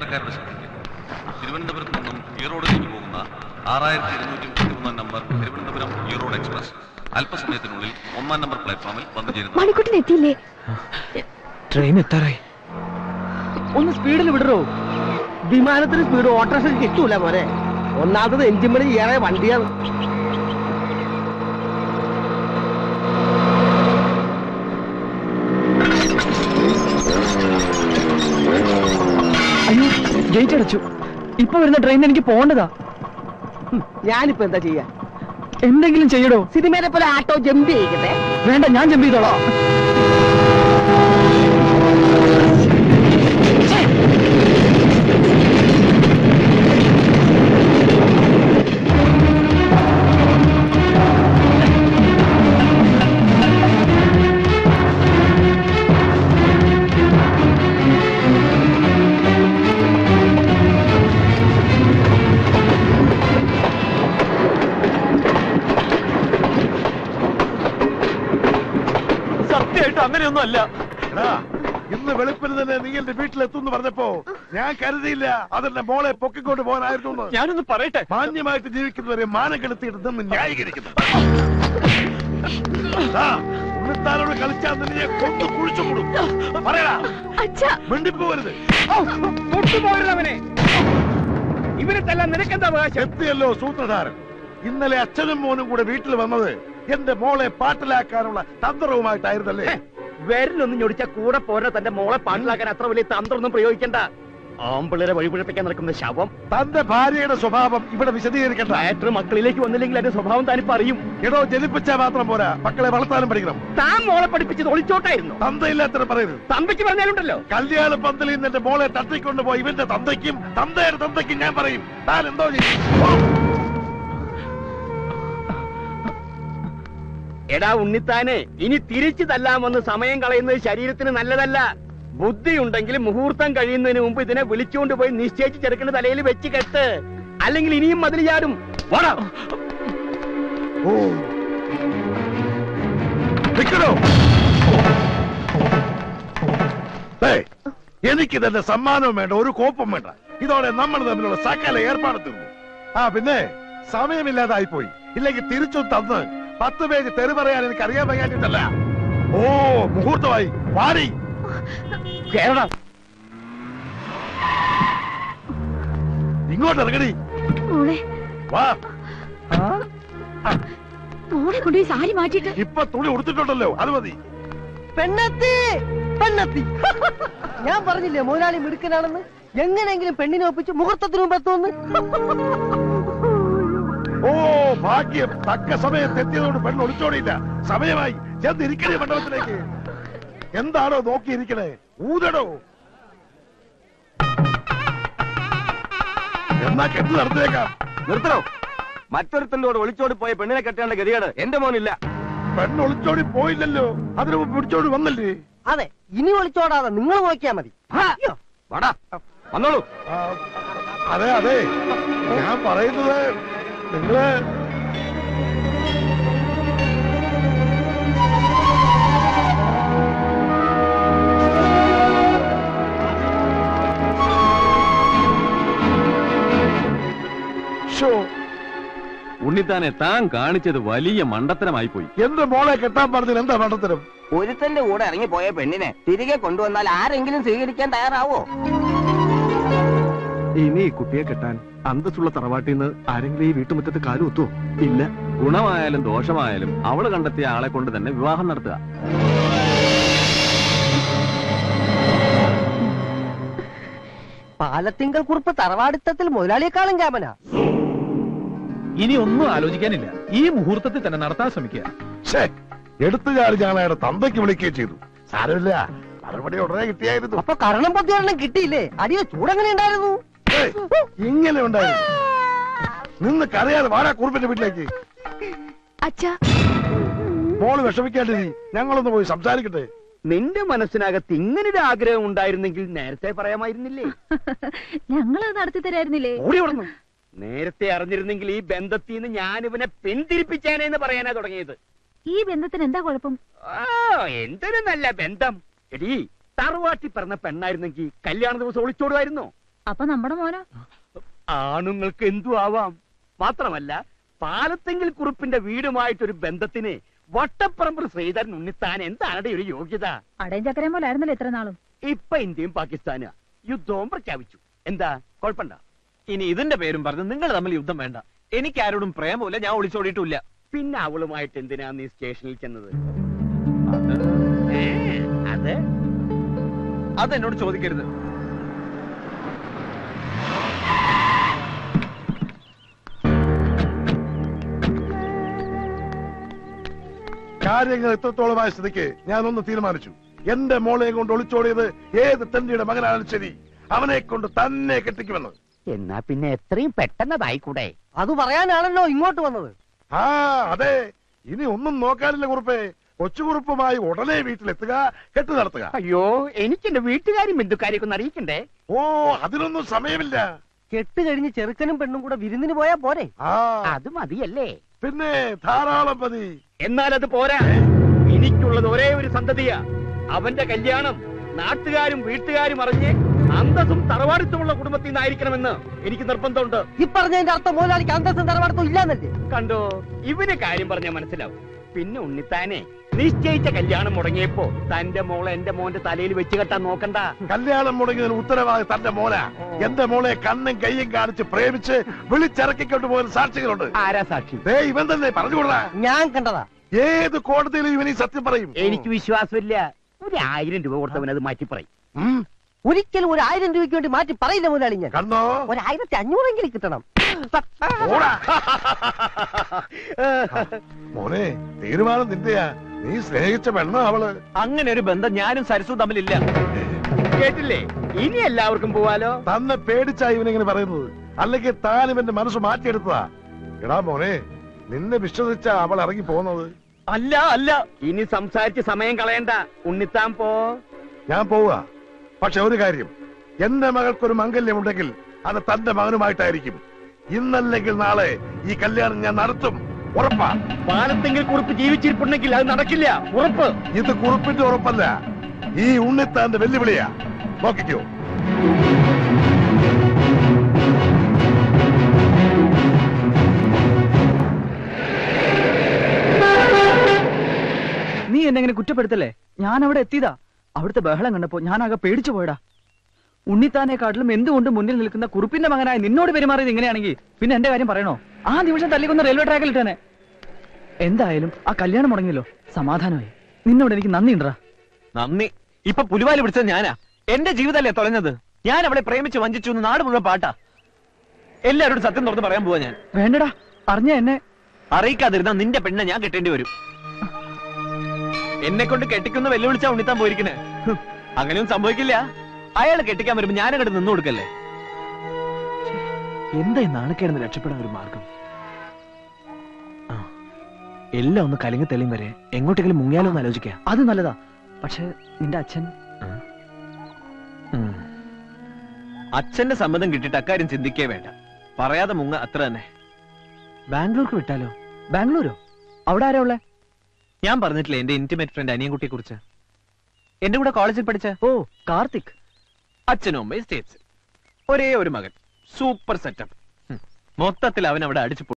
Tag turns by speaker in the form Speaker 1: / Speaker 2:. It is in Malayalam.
Speaker 1: യാത്രക്കാരുടെ ശ്രദ്ധയ്ക്ക് തിരുവനന്തപുരത്ത് നിന്നും ഈറോഡിലേക്ക് പോകുന്ന ആറായിരത്തി ഇരുന്നൂറ്റി മുപ്പത്തിമൂന്നാം നമ്പർ തിരുവനന്തപുരം ഈറോഡ് എക്സ്പ്രസ് അല്പസമയത്തിനുള്ളിൽ ഒന്നാം നമ്പർ പ്ലാറ്റ്ഫോമിൽ വന്നു ചേരുന്നു
Speaker 2: മണിക്കുട്ടൻ എത്തിയില്ലേ
Speaker 3: ട്രെയിൻ എത്താറായി
Speaker 4: ഒന്ന് സ്പീഡിൽ വിടറോ വിമാനത്തിന് സ്പീഡ് ഓട്ടോറിക്ഷ കിട്ടൂല മോനെ ഒന്നാമത് എഞ്ചിൻ പണി ഏറെ വണ്ടിയാണ്
Speaker 3: അയ്യോ ഗേറ്റ് അടച്ചു ഇപ്പൊ വരുന്ന ട്രെയിൻ എനിക്ക് പോകേണ്ടതാ
Speaker 4: ഹും, ഞാനിപ്പോ എന്താ ചെയ്യാ
Speaker 3: എന്തെങ്കിലും ചെയ്യടോ
Speaker 4: സിനിമയിലെ പോലെ ആട്ടോ ജമ്പ് ചെയ്യിക്കട്ടെ
Speaker 3: വേണ്ട ഞാൻ ജമ്പ് ചെയ്തോളാം സത്യമായിട്ട് അങ്ങനെയൊന്നും അല്ല
Speaker 5: എടാ, ഇന്ന് വെളുപ്പിന് തന്നെ നീ എന്റെ വീട്ടിലെത്തുന്ന് പറഞ്ഞപ്പോ ഞാൻ കരുതിയില്ല അതെന്റെ മോളെ പൊക്കിക്കൊണ്ട് പോകാനായിരുന്നു എന്ന്.
Speaker 3: ഞാനൊന്ന് പറയട്ടെ
Speaker 5: മാന്യമായിട്ട് ജീവിക്കുന്നവരെ മാനം കെടുത്തിയിട്ട് നിന്ന് ന്യായീകരിക്കുന്നു ആ, ഉണ്ണിത്താനോട് കളിച്ചാൽ നിന്നെ കൊന്നു കുഴിച്ചു കൂടും പറയടാ
Speaker 2: അച്ഛാ
Speaker 5: മിണ്ടിപ്പോരുത്
Speaker 4: തൊട്ടുപോരുന്നവനെ ഇവരെ തല്ലാൻ നിനക്കെന്താ അവകാശം
Speaker 5: എത്തിയല്ലോ സൂത്രധാരൻ ഇന്നലെ അച്ഛനും മോനും കൂടെ വീട്ടിൽ വന്നത് എന്റെ മോളെ പാട്ടിലാക്കാനുള്ള തന്ത്രവുമായിട്ടായിരുന്നല്ലേ
Speaker 4: വിരലൊന്നും ഞൊടിച്ച കൂടെ പോരാ തന്റെ മോളെ പാട്ടിലാക്കാൻ അത്ര വലിയ തന്ത്രമൊന്നും പ്രയോഗിക്കണ്ട ആമ്പിള്ളേരെ വഴിപിഴപ്പിക്കാൻ നടക്കുന്ന ശവം
Speaker 5: തന്റെ ഭാര്യയുടെ സ്വഭാവം ഇവിടെ വിശദീകരിക്കണ്ട
Speaker 4: മാറ്റർ മക്കളിലേക്ക് വന്നില്ലെങ്കിൽ എന്റെ സ്വഭാവം താനിപ്പോ അറിയും
Speaker 5: എടോ ജനിപ്പിച്ചാൽ മാത്രം പോരാ മക്കളെ വളർത്താനും പഠിക്കണം
Speaker 4: താൻ മോളെ പഠിപ്പിച്ചത് ഒളിച്ചോട്ടായിരുന്നു
Speaker 5: തന്തയില്ലാത്ത പറയരുത്
Speaker 4: തന്തയ്ക്ക് പറഞ്ഞാലുണ്ടല്ലോ
Speaker 5: കല്യാണ പന്തലിൽ നിന്ന് എന്റെ മോളെ തട്ടിക്കൊണ്ടുപോയി ഇവന്റെ തന്തയ്ക്കും തന്തയുടെ തന്തയ്ക്കും ഞാൻ പറയും താൻ എന്തോ ചെയ്യും ഓ,
Speaker 4: എടാ ഉണ്ണിത്താനെ ഇനി തിരിച്ചു തല്ലാമെന്ന് സമയം കളയുന്നത് ശരീരത്തിന് നല്ലതല്ല ബുദ്ധി ഉണ്ടെങ്കിൽ മുഹൂർത്തം കഴിയുന്നതിന് മുമ്പ് ഇതിനെ വിളിച്ചുകൊണ്ട് പോയി നിശ്ചയിച്ച് ചെറുക്കന്റെ തലയിൽ വെച്ച് കെട്ട് അല്ലെങ്കിൽ ഇനിയും മതിൽ ചാടും വാടാ
Speaker 5: ഓ. നിക്കടോ ഏയ്, എനിക്കിതെന്റെ സമ്മാനവും വേണ്ട ഒരു കോപ്പും വേണ്ട ഇതോടെ നമ്മൾ തമ്മിലുള്ള സകല ഏർപ്പാട് തീർന്നു ആ പിന്നെ സമയമില്ലാതായി പോയി ഇല്ലെങ്കിൽ തിരിച്ചു തന്ന് പത്ത് പേജ് തെറി പറയാൻ എനിക്ക് അറിയാൻ വയ്യാഞ്ഞിട്ടല്ല ഓ മുഹൂർത്തമായി പാടി
Speaker 4: കേരള
Speaker 5: ഇങ്ങോട്ട് ഇറങ്ങടി
Speaker 2: മോളെ
Speaker 5: വാ
Speaker 2: മോളെ കൊണ്ടുപോയി സാരി മാറ്റിയിട്ട്
Speaker 5: ഇപ്പൊ തുണി ഉടുത്തിട്ടുണ്ടല്ലോ അത് മതി
Speaker 6: പെണ്ണെത്തി പെണ്ണെത്തി ഞാൻ പറഞ്ഞില്ലേ മുതലാളി മിടുക്കനാണെന്ന് എങ്ങനെയെങ്കിലും പെണ്ണിനെ ഒപ്പിച്ച് മുഹൂർത്തത്തിന് മുമ്പ് എത്തുമെന്ന്
Speaker 5: ഓ ഭാഗ്യം തക്ക സമയത്ത് എത്തിയതുകൊണ്ട് പെണ്ണ് ഒളിച്ചോടിയില്ല സമയമായി ചെന്നിരിക്കണേ മണ്ഡപത്തിലേക്ക് എന്താണോ നോക്കിയിരിക്കണേ ഊതടോ എന്നാ കെട്ട് നടത്തിയേക്കാം
Speaker 4: നിർത്തണോ മറ്റൊരുത്തന്റെ കൂടെ ഒളിച്ചോടി പോയ പെണ്ണിനെ കെട്ടേണ്ട ഗതികേട് എന്റെ മോനില്ല
Speaker 5: പെണ്ണ് ഒളിച്ചോടി പോയില്ലല്ലോ അതിനു മുമ്പ് പിടിച്ചോടി വന്നല്ലേ
Speaker 6: അതെ ഇനി ഒളിച്ചോടാതെ നിങ്ങൾ നോക്കിയാ മതി അയ്യോ,
Speaker 4: വാടാ വന്നോളൂ
Speaker 5: ആ, അതെ അതെ ഞാൻ പറയുന്നത് നിങ്ങള് ഷോ
Speaker 7: ഉണ്ണിത്താനെ താൻ കാണിച്ചത് വലിയ മണ്ടത്തരമായി പോയി
Speaker 5: എന്റെ മോളെ കെട്ടാൻ പറഞ്ഞതിൽ എന്താ മണ്ടത്തരം
Speaker 8: ഒരുത്തന്റെ കൂടെ ഇറങ്ങിപ്പോയ പെണ്ണിനെ തിരികെ കൊണ്ടുവന്നാൽ ആരെങ്കിലും സ്വീകരിക്കാൻ തയ്യാറാവോ
Speaker 3: ഇനി ഈ കുട്ടിയെ കെട്ടാൻ അന്തസ്സുള്ള തറവാട്ടിൽ നിന്ന് ആരെങ്കിലും ഈ വീട്ടുമുറ്റത്ത് കാലു കുത്തുവോ ഇല്ല
Speaker 7: ഗുണമായാലും ദോഷമായാലും അവള് കണ്ടെത്തിയ ആളെ കൊണ്ട് തന്നെ വിവാഹം നടത്തുക
Speaker 6: പാലത്തിങ്കൽ കുറിപ്പ് തറവാടിത്തത്തിൽ മുതലാളിയെക്കാളും ക്യാമനാ
Speaker 9: ഇനി ഒന്നും ആലോചിക്കാനില്ല ഈ മുഹൂർത്തത്തിൽ തന്നെ നടത്താൻ ശ്രമിക്കുക
Speaker 5: ഛേ എടുത്തു ചാടി ഞാൻ അയാളുടെ തന്തയ്ക്ക് വിളിക്കുകയും ചെയ്തു സാരമില്ല മറുപടി ഉടനെ കിട്ടിയായിരുന്നു
Speaker 6: അപ്പൊ കരണം പൊത്തിയൊരെണ്ണം കിട്ടിയില്ലേ അടിയോ ചൂടെങ്ങനെ ഉണ്ടായിരുന്നു
Speaker 5: ഏയ്, ഇങ്ങനെ ഉണ്ടായിരുന്നു നിന്ന് കരയാതെ വാടാ കുറുപ്പിന്റെ വീട്ടിലേക്ക്
Speaker 2: അച്ഛാ
Speaker 5: മോള് വിഷമിക്കാണ്ടിരി ഞങ്ങളൊന്ന് പോയി സംസാരിക്കട്ടെ
Speaker 4: നിന്റെ മനസ്സിനകത്ത് ഇങ്ങനൊരു ആഗ്രഹം ഉണ്ടായിരുന്നെങ്കിൽ നേരത്തെ പറയാമായിരുന്നില്ലേ
Speaker 2: ഞങ്ങളത് നടത്തി തരായിരുന്നില്ലേ
Speaker 4: ഓടി ഓടുന്നു നേരത്തെ അറിഞ്ഞിരുന്നെങ്കിൽ ഈ ബന്ധത്തിൽ നിന്ന് ഞാൻ ഇവനെ പിന്തിരിപ്പിച്ചേനെന്ന് പറയാനാ തുടങ്ങിയത്
Speaker 2: ഈ ബന്ധത്തിന് എന്താ കുഴപ്പം
Speaker 4: ആ എന്തൊരു നല്ല ബന്ധം എടീ തറവാട്ടി പറഞ്ഞ പെണ്ണായിരുന്നെങ്കിൽ കല്യാണ ദിവസം ഒളിച്ചോടുമായിരുന്നോ
Speaker 2: അപ്പൊ നമ്മുടെ മോനോ
Speaker 4: ആണുങ്ങൾക്ക് എന്തു ആവാം മാത്രമല്ല പാലത്തെങ്കിൽ കുറുപ്പിന്റെ വീടുമായിട്ടൊരു ബന്ധത്തിന് വട്ടപ്പറമ്പ് ശ്രീധരൻ ഉണ്ണിത്താൻ എന്താണ് ഒരു യോഗ്യത
Speaker 2: അടയും ചക്കരയും പോലെ ആയിരുന്നല്ലോ ഇത്ര നാളും
Speaker 4: ഇപ്പൊ ഇന്ത്യയും പാകിസ്ഥാനും യുദ്ധവും പ്രഖ്യാപിച്ചു എന്താ കുഴപ്പമുണ്ടോ
Speaker 9: ഇനി ഇതിന്റെ പേരും പറഞ്ഞ് നിങ്ങൾ തമ്മിൽ യുദ്ധം വേണ്ട എനിക്ക് ആരോടും പ്രേമമില്ല ഞാൻ ഒളിച്ചോടിയിട്ടില്ല
Speaker 4: പിന്നെ അവളുമായിട്ട് എന്തിനാ നീ സ്റ്റേഷനിൽ ചെന്നത്
Speaker 9: അത്
Speaker 4: ഏ, അത്
Speaker 9: അതെന്നോട് ചോദിക്കരുത്
Speaker 5: കാര്യങ്ങൾ എത്രത്തോളമായ സ്ഥിതിക്ക് ഞാനൊന്ന് തീരുമാനിച്ചു എന്റെ മോളെ കൊണ്ട് ഒളിച്ചോടിയത് ഏത് തന്റെ മകനാണ് ശരി അവനെ കൊണ്ട് തന്നെ കെട്ടിക്കുമെന്ന്
Speaker 4: എന്നാ പിന്നെ എത്രയും പെട്ടെന്നതായിക്കൂടെ
Speaker 6: അത് പറയാനാണല്ലോ ഇങ്ങോട്ട് വന്നത്
Speaker 5: ആ അതെ ഇനി ഒന്നും നോക്കാനില്ല കുറുപ്പേ കൊച്ചുകുറുപ്പുമായി ഉടനെ വീട്ടിലെത്തുക കെട്ടു നടത്തുക
Speaker 4: അയ്യോ എനിക്ക് എന്റെ വീട്ടുകാരും ബന്ധുക്കാരെയൊക്കെ ഒന്ന് അറിയിക്കണ്ടേ
Speaker 5: ഓ അതിനൊന്നും സമയമില്ല
Speaker 6: കെട്ട് കഴിഞ്ഞ് ചെറുക്കനും പെണ്ണും കൂടെ വിരുന്നിന് പോയാ പോരെ
Speaker 5: ആ
Speaker 4: അത് മതിയല്ലേ
Speaker 5: പിന്നെ ധാരാളം മതി
Speaker 4: എന്നാൽ അത് പോരാ എനിക്കുള്ളത് ഒരേ ഒരു സന്തതിയാ അവന്റെ കല്യാണം നാട്ടുകാരും വീട്ടുകാരും അറിഞ്ഞ് അന്തസ്സും തറവാടിത്തമുള്ള കുടുംബത്തിൽ നിന്നായിരിക്കണമെന്ന് എനിക്ക് നിർബന്ധമുണ്ട്
Speaker 6: ഈ പറഞ്ഞതിന്റെ അർത്ഥം മുതലാളിക്ക് അന്തസ്സും തറവാടത്തും ഇല്ലാന്നല്ലേ
Speaker 4: കണ്ടോ ഇവന് കാര്യം പറഞ്ഞാൽ മനസ്സിലാവും പിന്നെ ഉണ്ണിത്താനെ നിശ്ചയിച്ച കല്യാണം മുടങ്ങിയപ്പോ തന്റെ മോളെ എന്റെ മോന്റെ തലയിൽ വെച്ച് കെട്ടാൻ നോക്കണ്ട
Speaker 5: കല്യാണം മുടങ്ങിയതിന് ഉത്തരവാദി തന്റെ മോന എന്റെ മോളെ കണ്ണും കയ്യും കാണിച്ച് പ്രേമിച്ച് വിളിച്ചിറക്കിക്കൊണ്ട് പോകുന്ന സാക്ഷികളുണ്ട്
Speaker 4: ആരാ സാക്ഷി
Speaker 5: ദേ ഇവൻ തന്നെ പറഞ്ഞുകൊള്ളാ
Speaker 6: ഞാൻ കണ്ടതാ
Speaker 5: ഏത് കോടതിയിലും ഇവൻ ഈ സത്യം പറയും
Speaker 4: എനിക്ക് വിശ്വാസമില്ല ഒരു ആയിരം രൂപ കൊടുത്തവൻ അത് മാറ്റി പറയും
Speaker 5: ഉം,
Speaker 6: ഒരിക്കലും ഒരു ആയിരം രൂപയ്ക്ക് വേണ്ടി മാറ്റി പറയില്ല മുതലാളി ഞാൻ
Speaker 5: കണ്ടോ
Speaker 6: ഒരു ആയിരത്തി അഞ്ഞൂറെങ്കിലും കിട്ടണം
Speaker 5: ഓടാ മോനെ തീരുമാനം നിന്റെയാ നീ സ്നേഹിച്ച പെണ്ണ അവള്
Speaker 9: അങ്ങനെ ഒരു ബന്ധം ഞാനും സരസും തമ്മിലില്ല
Speaker 4: കേട്ടില്ലേ ഇനി എല്ലാവർക്കും പോവാലോ
Speaker 5: തന്നെ പേടിച്ചാ ഇവനിങ്ങനെ പറയുന്നത് അല്ലെങ്കിൽ താൻ ഇവന്റെ മനസ്സ് മാറ്റിയെടുത്തതാ എടാ മോനെ നിന്നെ വിശ്വസിച്ച അവൾ ഇറങ്ങി പോകുന്നത്
Speaker 9: അല്ല അല്ല
Speaker 4: ഇനി സംസാരിച്ച് സമയം കളയണ്ട ഉണ്ണിത്താൻ പോ
Speaker 5: ഞാൻ പോവുക പക്ഷെ ഒരു കാര്യം എന്റെ മകൾക്കൊരു മംഗല്യമുണ്ടെങ്കിൽ അത് തന്റെ മകനുമായിട്ടായിരിക്കും ഇന്നല്ലെങ്കിൽ നാളെ ഈ കല്യാണം ഞാൻ നടത്തും ഉറപ്പാ
Speaker 4: പാലത്തെങ്കിൽ കുറിപ്പ് ജീവിച്ചിരിപ്പുണ്ടെങ്കിൽ അത് നടക്കില്ല ഉറപ്പ്
Speaker 5: ഇത് കുറിപ്പിന്റെ ഉറപ്പല്ല ഈ ഉണ്ണിത്താന്റെ വെല്ലുവിളിയാ നോക്കിക്കോ
Speaker 10: നീ എന്നെ ഇങ്ങനെ കുറ്റപ്പെടുത്തല്ലേ ഞാൻ അവിടെ എത്തിയതാ അവിടുത്തെ ബഹളം കണ്ടപ്പോ ഞാൻ ആകെ പേടിച്ചു പോയടാ ഉണ്ണിത്താനെക്കാട്ടിലും എന്തുകൊണ്ട് മുന്നിൽ നിൽക്കുന്ന കുറുപ്പിന്റെ മകനായ നിന്നോട് പെരുമാറിയത് ഇങ്ങനെയാണെങ്കിൽ പിന്നെ എന്റെ കാര്യം പറയണോ ആ നിമിഷം തല്ലിക്കൊന്ന് റെയിൽവേ ട്രാക്കിൽ ഇട്ടേനെ എന്തായാലും ആ കല്യാണം മുടങ്ങിയല്ലോ സമാധാനമായി നിന്നോട് എനിക്ക് നന്ദിയുണ്ടാ
Speaker 9: നന്ദി ഇപ്പൊ പുലിവാലി പിടിച്ചത് ഞാനാ എന്റെ ജീവിതമല്ലേ തുളഞ്ഞത് ഞാൻ അവളെ പ്രേമിച്ച് വഞ്ചിച്ചു എന്ന് നാട് മുഴുവൻ പാട്ടാ എല്ലാവരോടും സത്യം തുറന്ന് പറയാൻ പോവാ ഞാൻ
Speaker 10: വേണ്ടടാ അറിഞ്ഞ എന്നെ
Speaker 9: അറിയിക്കാതിരുന്ന നിന്റെ പെണ്ണെ ഞാൻ കെട്ടേണ്ടി വരും എന്നെ കൊണ്ട് കെട്ടിക്കുന്ന വെല്ലുവിളിച്ചാ ഉണ്ണിത്താൻ പോയിരിക്കണേ ഹും, അങ്ങനെയൊന്നും സംഭവിക്കില്ല അയാൾ കെട്ടിക്കാൻ വരുമ്പോ ഞാനങ്ങോട്ട് നിന്നു കൊടുക്കല്ലേ എന്താ ഈ നാണക്കേടുന്ന് രക്ഷപ്പെടാൻ ഒരു മാർഗം ആ, എല്ലാം ഒന്ന് കലങ്ങി തെളിയും വരെ എങ്ങോട്ടെങ്കിലും മുങ്ങിയാലോ എന്ന് ആലോചിക്കാം
Speaker 10: അത് നല്ലതാ പക്ഷെ നിന്റെ അച്ഛൻ
Speaker 9: ഉം. അച്ഛന്റെ സമ്മതം കിട്ടിയിട്ട് അക്കാര്യം ചിന്തിക്കേ വേണ്ട പറയാതെ മുങ്ങ അത്ര തന്നെ ബാംഗ്ലൂർക്ക് വിട്ടാലോ
Speaker 10: ബാംഗ്ലൂരോ അവിടെ ആരാ ഉള്ളേ
Speaker 9: ഞാൻ പറഞ്ഞിട്ടില്ലേ എന്റെ ഇന്റിമേറ്റ് ഫ്രണ്ട് അനിയൻകുട്ടിയെ കുറിച്ച് എന്റെ കൂടെ കോളേജിൽ പഠിച്ച
Speaker 10: ഓ കാർത്തിക്
Speaker 9: അച്ഛനും അമ്മയും സ്റ്റേറ്റ്സ് ഒരേ ഒരു മകൻ സൂപ്പർ സെറ്റപ്പ് മൊത്തത്തിൽ അവൻ അവിടെ അടിച്ചു